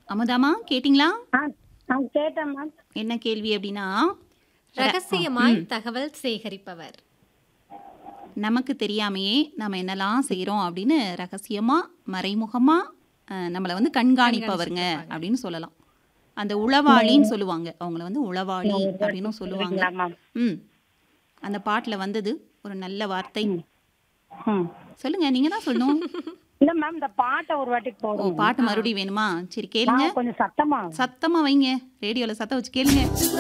அமுதாமா கேட்டிங்களா ஆ ஆ கேட்டேன் மேம் என்ன கேள்வி அப்படின்னா ரகசியமாய் தகவல் சேகரிப்பவர் நமக்கு தெரியாமையே நம்ம என்னெல்லாம் செய்கிறோம் அப்படின்னு ரகசியமாக மறைமுகமாக நம்மளை வந்து கண்காணிப்பவருங்க அப்படின்னு சொல்லலாம் அந்த உளவாளின்னு சொல்லுவாங்க அவங்கள வந்து உளவாளி அப்படின்னு சொல்லுவாங்க சரிங்களா மேம் ம் அந்த பாட்டில் வந்தது ஒரு நல்ல வார்த்தை ம் சொல்லுங்க நீங்க தான் சொல்லணும் இல்ல மேம் இந்த பாட்டை ஒரு வாட்டி ஓ போடுங்க பாட்டு மறுபடியும் வேணுமா சரி கேளுங்க ஆ, கொஞ்சம் சத்தமா சத்தமா வைங்க ரேடியோல சத்தம் வச்சு கேளுங்க